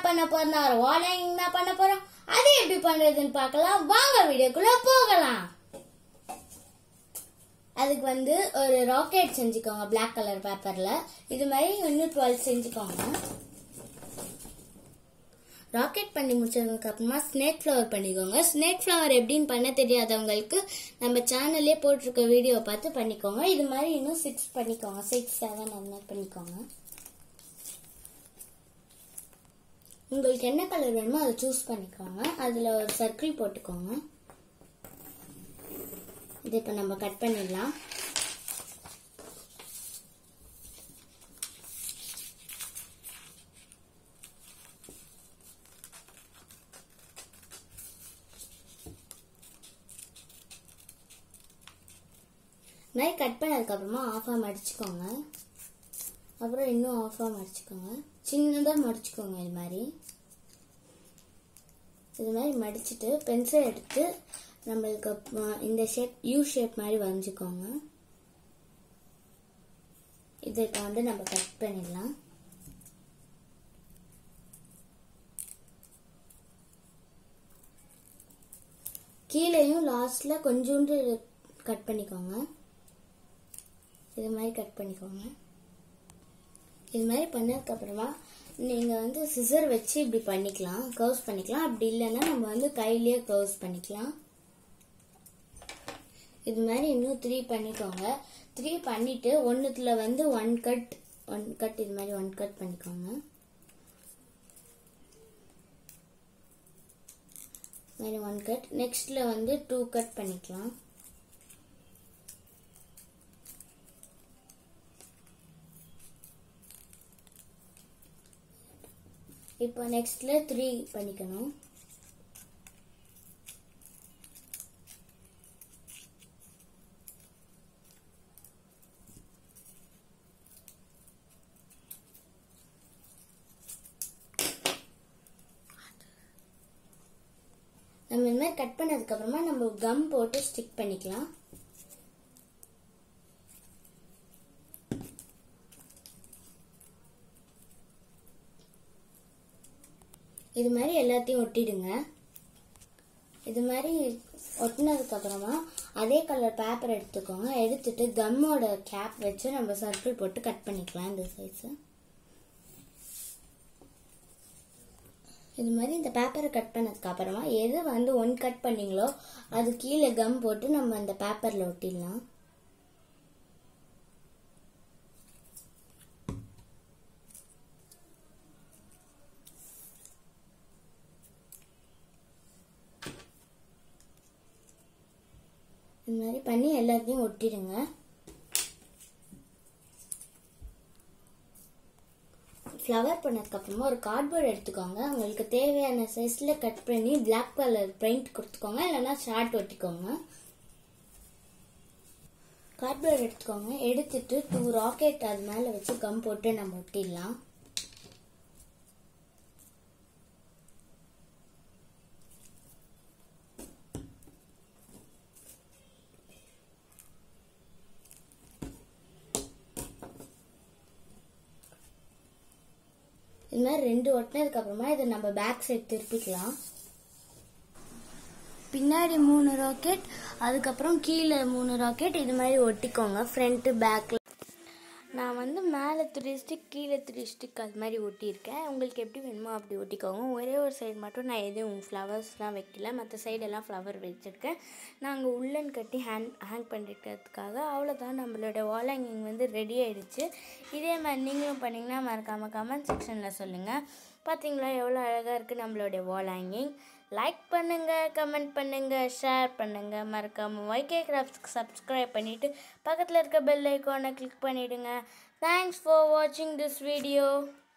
பண்ண போறோம்னா ஒரு வால் ஹேங்கிங் தான் பண்ண போறோம் அது எப்படி பண்றதுன்னு பார்க்கலாம் வாங்க வீடியோக்குள்ள போகலாம் அதுக்கு வந்து ஒரு ராக்கெட் செஞ்சுக்கோங்க Black கலர் பேப்பர்ல இது மாதிரி இன்னும் டுவெல் செஞ்சுக்கோங்க ராக்கெட் பண்ணி முடிச்சதுக்கு அப்புறமா ஸ்னேக் ஃப்ளவர் பண்ணிக்கோங்க ஸ்னேக் ஃப்ளவர் எப்படின்னு பண்ண தெரியாதவங்களுக்கு நம்ம சேனல்லே போட்டிருக்க வீடியோ பார்த்து பண்ணிக்கோங்க இது மாதிரி இன்னும் சிக்ஸ் பண்ணிக்கோங்க சிக்ஸ் செவன் அந்த மாதிரி பண்ணிக்கோங்க உங்களுக்கு என்ன கலர் வேணுமோ அதை சூஸ் பண்ணிக்கோங்க அதில் ஒரு சர்க்கிள் போட்டுக்கோங்க இது இப்போ நம்ம கட் பண்ணிடலாம் இந்த மாதிரி கட் பண்ணதுக்கப்புறமா ஆஃபாக மடிச்சுக்கோங்க அப்புறம் இன்னும் ஆஃபாக மடிச்சுக்கோங்க சின்னதாக மடிச்சுக்கோங்க இது மாதிரி இது மாதிரி மடிச்சுட்டு பென்சில் எடுத்து நம்மளுக்கு அப்புறம் இந்த ஷேப் யூ ஷேப் மாதிரி வரைஞ்சிக்கோங்க இதை இப்போ வந்து நம்ம கட் பண்ணிடலாம் கீழேயும் லாஸ்ட்ல கொஞ்சோண்டு கட் பண்ணிக்கோங்க இது மாதிரி கட் பண்ணிக்கோங்க இது மாதிரி பண்ணதுக்கு அப்புறமா நீங்க வந்து சிசர் வச்சு இப்படி பண்ணிக்கலாம் கர்வ்ஸ் பண்ணிக்கலாம் அப்படி இல்லைன்னா நம்ம வந்து கையிலேயே கர்வ்ஸ் பண்ணிக்கலாம் இது மாதிரி இன்னும் த்ரீ பண்ணிக்கோங்க த்ரீ பண்ணிட்டு ஒன்னுத்துல வந்து ஒன் கட் ஒன் கட் இது மாதிரி ஒன் கட் பண்ணிக்கோங்க இது மாதிரி ஒன் கட் நெக்ஸ்ட்ல வந்து டூ கட் பண்ணிக்கலாம் இப்போ நெக்ஸ்ட்ல த்ரீ பண்ணிக்கணும் நம்ம இந்த மாதிரி கட் பண்ணதுக்கு அப்புறமா நம்ம கம் போட்டு ஸ்டிக் பண்ணிக்கலாம் இது மாதிரி எல்லாத்தையும் ஒட்டிடுங்க இது மாதிரி ஒட்டினதுக்கு அப்புறமா அதே கலர் பேப்பர் எடுத்துக்கோங்க எடுத்துட்டு கம்மோட கேப் வச்சு நம்ம சர்க்கிள் போட்டு கட் பண்ணிக்கலாம் இந்த சைஸ் இது மாதிரி இந்த பேப்பரை கட் பண்ணதுக்கு அப்புறமா எது வந்து ஒன் கட் பண்ணீங்களோ அது கீழே கம் போட்டு நம்ம அந்த பேப்பர்ல ஒட்டிடலாம் இந்த மாதிரி பண்ணி எல்லாத்தையும் ஒட்டிடுங்க ஃப்ளவர் பண்ணதுக்கு அப்புறமா ஒரு கார்ட்போர்ட் எடுத்துக்கோங்க உங்களுக்கு தேவையான சைஸ்ல கட் பண்ணி பிளாக் கலர் பெயிண்ட் கொடுத்துக்கோங்க இல்லைன்னா ஷார்ட் ஒட்டிக்கோங்க கார்ட்போர்ட் எடுத்துக்கோங்க எடுத்துட்டு டூ ராக்கெட் அது மேல வச்சு கம் போட்டு நம்ம ஒட்டிடலாம் இது மாதிரி ரெண்டு ஒட்டினதுக்கு அப்புறமா இதை நம்ம பேக் சைடு திருப்பிக்கலாம் பின்னாடி மூணு ராக்கெட் அதுக்கப்புறம் கீழே மூணு ராக்கெட் இது மாதிரி ஒட்டிக்கோங்க ஃப்ரண்ட்டு பேக்கில் நான் வந்து மேலே த்ரீ ஸ்டிக் கீழே த்ரீ ஸ்டிக் அது மாதிரி ஒட்டியிருக்கேன் உங்களுக்கு எப்படி வேணுமோ அப்படி ஒட்டிக்கோங்க ஒரே ஒரு சைடு மட்டும் நான் எதுவும் ஃப்ளவர்ஸ்லாம் வைக்கல மற்ற சைடெல்லாம் ஃப்ளவர் வச்சுருக்கேன் நாங்கள் உள்ளன் கட்டி ஹேங் ஹேங் பண்ணிக்கிறதுக்காக அவ்வளோதான் நம்மளோட வால் ஹேங்கிங் வந்து ரெடி ஆயிடுச்சு இதே மாதிரி நீங்களும் பண்ணிங்கன்னா மறக்காமல் கமெண்ட் செக்ஷனில் சொல்லுங்கள் பார்த்தீங்களா எவ்வளோ அழகாக இருக்குது நம்மளுடைய வால் ஹேங்கிங் லைக் பண்ணுங்கள் கமெண்ட் பண்ணுங்கள் ஷேர் பண்ணுங்கள் மறக்காமல் ஒய்கே கிராஃப்ட்ஸ்க்கு சப்ஸ்கிரைப் பண்ணிவிட்டு பக்கத்தில் இருக்க பெல் ஐக்கானை கிளிக் பண்ணிவிடுங்க தேங்க்ஸ் ஃபார் வாட்சிங் திஸ் வீடியோ